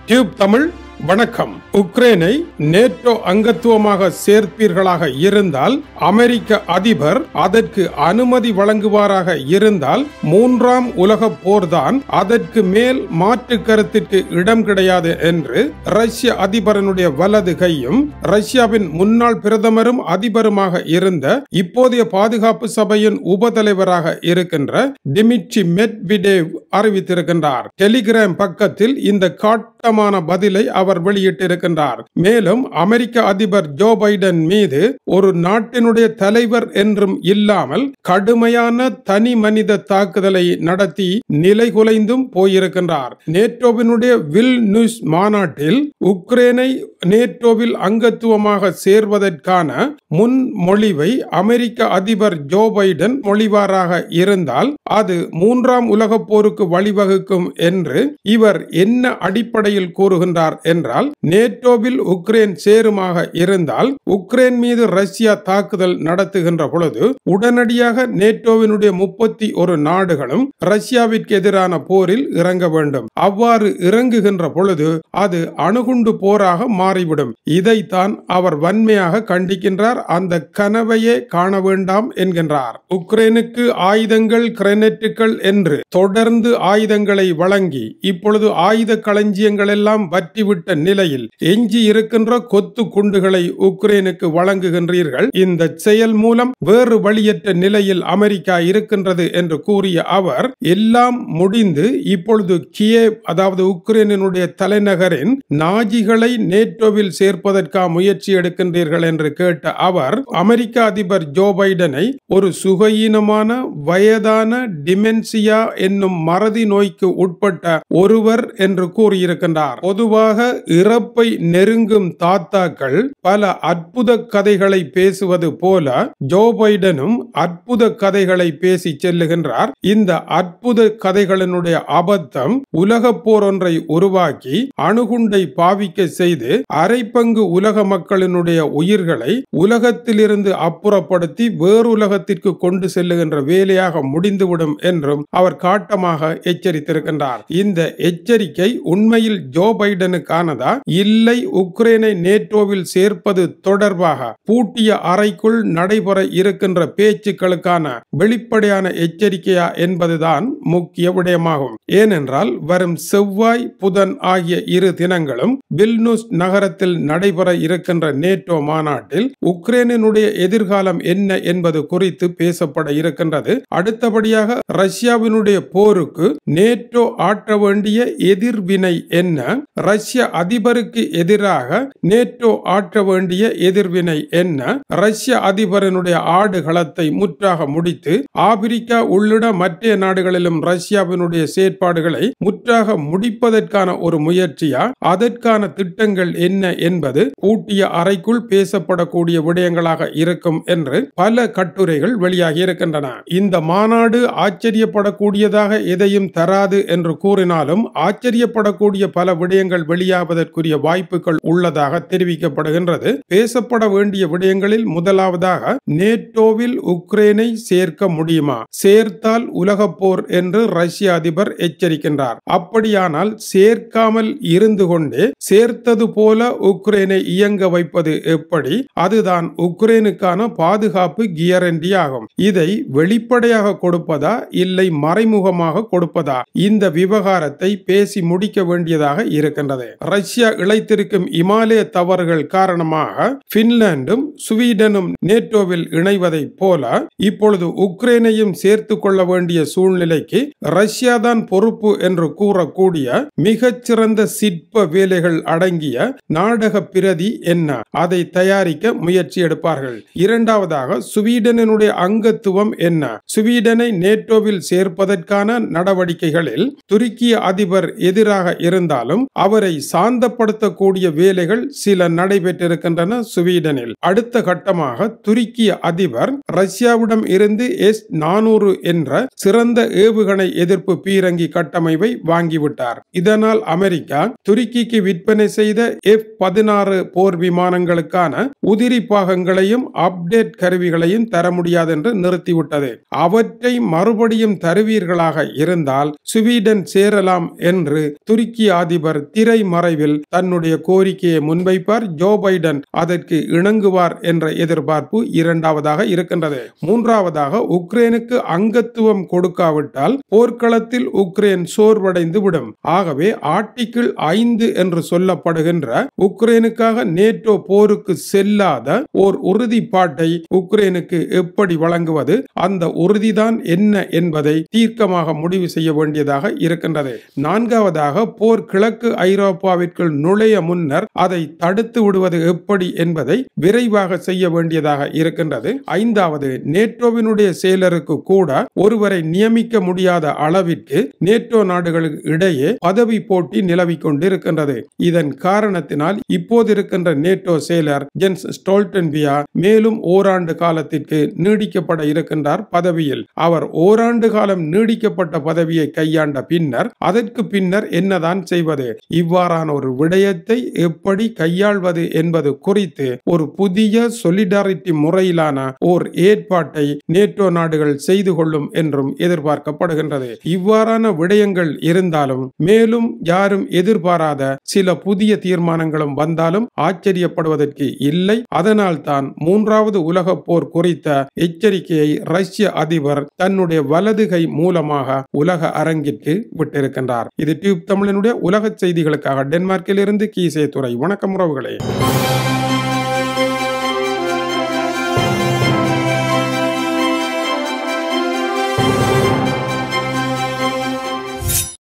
tube Tamil வணக்கம் உக்ரைனை NATO அங்கத்துவமாக சேர்ப்பீர்களாக இருந்தால் அமெரிக்க அதிபர் அதற்கு அனுமதி வழங்குவாராக இருந்தால் மூன்றாம் உலக போர்தான் அதற்கு மேல் மாற்று கருத்திற்கு இடம் கிடையாது என்று ரஷ்ய அதிபரனுடைய வலது கையும் ரஷ்யாவின் முன்னாள் பிரதமரும் அதிபருமாக இருந்த இப்போதைய பாதுகாப்பு சபையின் உபதலைவராக இருக்கின்ற டிமிட்ரி மெட்விடேவ் அறிவித்திருக்கின்றார் டெலிகிராம் பக்கத்தில் இந்த காட்டமான பதிலை அவர் வெளியிட்டிருக்கின்றார் மேலும் அமெரிக்க அதிபர் ஜோ பைடன் மீது ஒரு நாட்டினுடைய தலைவர் என்றும் இல்லாமல் கடுமையான தனி மனித தாக்குதலை நடத்தி நிலைகுலைந்தும் போயிருக்கின்றார் நேட்டோவினுடைய வில் நியூஸ் மாநாட்டில் உக்ரைனை நேட்டோவில் அங்கத்துவமாக சேர்வதற்கான முன்மொழிவை அமெரிக்க அதிபர் ஜோ பைடன் மொழிவாராக இருந்தால் அது மூன்றாம் உலகப் போருக்கு வழிவகுக்கும் என்று இவர் என்ன அடிப்படையில் கூறுகின்றார் என்றால் நேட்டோவில் உக்ரைன் சேருமாக இருந்தால் உக்ரைன் மீது ரஷ்யா தாக்குதல் நடத்துகின்ற பொழுது உடனடியாக நேட்டோவினுடைய முப்பத்தி ஒரு நாடுகளும் ரஷ்யாவிற்கு எதிரான போரில் இறங்க வேண்டும் அவ்வாறு இறங்குகின்ற பொழுது அது அணுகுண்டு போராக மாறிவிடும் இதைத்தான் அவர் வன்மையாக கண்டிக்கின்றார் அந்த கனவையே காண வேண்டாம் என்கின்றார் உக்ரைனுக்கு ஆயுதங்கள் கிரெனெட்டுகள் என்று தொடர்ந்து ஆயுதங்களை வழங்கி இப்பொழுது ஆயுத களஞ்சியங்கள் எல்லாம் வற்றிவிட்ட நிலையில் எஞ்சி இருக்கின்ற கொத்து குண்டுகளை உக்ரைனுக்கு வழங்குகின்றீர்கள் இந்த செயல் மூலம் வேறு வழியற்ற நிலையில் அமெரிக்கா இருக்கின்றது என்று கூறிய அவர் எல்லாம் முடிந்து இப்பொழுது கியேவ் அதாவது உக்ரைனினுடைய தலைநகரின் நாஜிகளை நேட்டோவில் சேர்ப்பதற்காக முயற்சி எடுக்கின்றீர்கள் என்று கேட்ட அவர் அமெரிக்க அதிபர் ஜோ பைடனை ஒரு சுகயீனமான வயதான டிமென்சியா என்னும் மறதி நோய்க்கு உட்பட்ட ஒருவர் என்று கூறியிருக்கின்றார் பொதுவாக இறப்பை நெருங்கும் தாத்தாக்கள் பல அற்புத கதைகளை பேசுவது போல ஜோ பைடனும் அற்புத கதைகளை பேசி செல்லுகின்றார் இந்த அற்புத கதைகளினுடைய அபத்தம் உலக போர் ஒன்றை உருவாக்கி அணுகுண்டை பாவிக்க செய்து அரை பங்கு உலக மக்களினுடைய உயிர்களை உலகத்திலிருந்து அப்புறப்படுத்தி வேறு உலகத்திற்கு கொண்டு செல்லுகின்ற வேலையாக முடிந்துவிடும் என்றும் அவர் காட்டமாக எச்சரித்திருக்கின்றார் இந்த எச்சரிக்கை உண்மையில் ஜோ பைடனுக்கானதா இல்லை உக்ரைனை நேட்டோவில் சேர்ப்பது தொடர்பாக பூட்டிய அறைக்குள் நடைபெற இருக்கின்ற பேச்சுக்களுக்கான வெளிப்படையான எச்சரிக்கையா என்பதுதான் முக்கிய விடயமாகும் ஏனென்றால் வரும் செவ்வாய் புதன் ஆகிய இரு தினங்களும் வில்னுஸ் நகரத்தில் நடைபெற இருக்கின்ற நேட்டோ மாநாட்டில் உக்ரைனினுடைய எதிர்காலம் என்ன என்பது குறித்து பேசப்பட இருக்கின்றது அடுத்தபடியாக ரஷ்யாவினுடைய போருக்கு நேட்டோ ஆற்ற வேண்டிய எதிர்வினை என்ன ரஷ்ய அதிபருக்கு எதிராக நேட்டோ ஆற்ற வேண்டிய எதிர்வினை என்ன ரஷ்ய அதிபரனுடைய ஆடுகளத்தை முற்றாக முடித்து ஆப்பிரிக்கா உள்ளிட மற்ற நாடுகளிலும் ரஷ்யாவினுடைய செயற்பாடுகளை முற்றாக முடிப்பதற்கான ஒரு முயற்சியா அதற்கான திட்டங்கள் என்ன என்பது பூட்டிய அறைக்குள் பேசப்படக்கூடிய விடயங்களாக இருக்கும் என்று பல கட்டுரைகள் வெளியாகி இருக்கின்றன இந்த மாநாடு ஆச்சரியப்படக்கூடியதாக எதையும் தராது என்று கூறினாலும் ஆச்சரியப்படக்கூடிய பல விடயங்கள் வெளியாவதற்குரிய வாய்ப்புகள் உள்ளதாக தெரிவிக்கப்படுகின்றது பேசப்பட வேண்டிய விடயங்களில் முதலாவதாக நேட்டோவில் உக்ரைனை சேர்க்க முடியுமா சேர்த்தால் உலக போர் என்று ரஷ்ய அதிபர் எச்சரிக்கின்றார் அப்படியானால் சேர்க்காமல் இருந்து கொண்டே சேர்த்தது போல உக்ரைனை இயங்க வைப்பது எப்படி அதுதான் உக்ரைனுக்கான பாதுகாப்பு கியரண்டி ஆகும் இதை வெளிப்படையாக கொடுப்பதா இல்லை மறைமுகமாக கொடுப்பதா இந்த விவகாரத்தை பேசி முடிக்க வேண்டியதாக இருக்கின்றது ரஷ்யா இழைத்திருக்கும் இமாலய தவறுகள் காரணமாக பின்லாந்தும் ஸ்வீடனும் நேட்டோவில் இணைவதை போல இப்பொழுது உக்ரைனையும் சேர்த்து கொள்ள வேண்டிய சூழ்நிலைக்கு ரஷ்யா தான் பொறுப்பு என்று கூறக்கூடிய மிகச்சிறந்த சிற்ப வேலைகள் அடங்கிய நாடக பிரதி என்ன அதை தயாரிக்க முயற்சி எடுப்பார்கள் இரண்டாவதாக ஸ்வீடனினுடைய அங்கத்துவம் என்ன ஸ்வீடனை நேட்டோவில் சேர்ப்பதற்கான நடவடிக்கைகளில் துருக்கிய அதிபர் எதிராக இருந்தாலும் அவரை சாந்தப்படுத்தக்கூடிய வேலைகள் சில நடைபெற்றிருக்கின்றன ஸ்வீடனில் அடுத்த கட்டமாக துருக்கிய அதிபர் ரஷ்யாவிடம் இருந்து எஸ் நானூறு என்ற சிறந்த ஏவுகணை எதிர்ப்பு பீரங்கி கட்டமைப்பை வாங்கிவிட்டார் இதனால் அமெரிக்கா துருக்கிக்கு விற்பனை செய்த எஃப் பதினாறு போர் விமானங்களுக்கான உதிரி பாகங்களையும் அப்டேட் கருவிகளையும் தர முடியாது என்று நிறுத்திவிட்டது அவற்றை மறுபடியும் தருவீர்களாக இருந்தால் ஸ்வீடன் சேரலாம் என்று துருக்கி அதிபர் திரைமறை மறைவில் தன்னுடைய கோரிக்கையை முன்வைப்பார் ஜோ பைடன் அதற்கு இணங்குவார் என்ற எதிர்பார்ப்பு இரண்டாவதாக இருக்கின்றது மூன்றாவதாக உக்ரைனுக்கு அங்கத்துவம் கொடுக்காவிட்டால் போர்க்களத்தில் உக்ரைன் சோர்வடைந்து விடும் ஆகவே ஆர்டிகிள் ஐந்து என்று சொல்லப்படுகின்ற உக்ரைனுக்காக நேட்டோ போருக்கு செல்லாத ஓர் உறுதிப்பாட்டை உக்ரைனுக்கு எப்படி வழங்குவது அந்த உறுதிதான் என்ன என்பதை தீர்க்கமாக முடிவு செய்ய வேண்டியதாக இருக்கின்றது நான்காவதாக போர் கிழக்கு ஐரோப்பாவிற்குள் நுழைய முன்னர் அதை தடுத்து விடுவது எப்படி என்பதை விரைவாக செய்ய வேண்டியதாக இருக்கின்றது ஐந்தாவது நேட்டோவினுடைய செயலருக்கு கூட ஒருவரை நியமிக்க முடியாத அளவிற்கு நேட்டோ நாடுகளுக்கு இடையே பதவி போட்டி நிலவிக் கொண்டிருக்கின்றது இதன் காரணத்தினால் இப்போது இருக்கின்ற நேட்டோ செயலர் ஜென்ஸ் ஸ்டோல்டன்பியா மேலும் ஓராண்டு காலத்திற்கு நீடிக்கப்பட இருக்கின்றார் பதவியில் அவர் ஓராண்டு காலம் நீடிக்கப்பட்ட பதவியை கையாண்ட பின்னர் அதற்கு பின்னர் என்னதான் செய்வது இவ்வாறான ஒரு விடயத்தை எப்படி கையாள்வது என்பது குறித்து ஒரு புதிய சொலிடாரிட்டி முறையிலான ஓர் ஏற்பாட்டை நேட்டோ நாடுகள் செய்து கொள்ளும் என்றும் எதிர்பார்க்கப்படுகின்றது இவ்வாறான விடயங்கள் இருந்தாலும் மேலும் யாரும் எதிர்பாராத சில புதிய தீர்மானங்களும் வந்தாலும் ஆச்சரியப்படுவதற்கு இல்லை அதனால் தான் மூன்றாவது உலக போர் குறித்த எச்சரிக்கையை ரஷ்ய அதிபர் தன்னுடைய வலது கை மூலமாக உலக அரங்கிற்கு விட்டிருக்கின்றார் இது டியூப் தமிழனுடைய உலக செய்திகளுக்காக டென்மார்க்கில் இருந்து கீசே துறை வணக்கம் உறவுகளே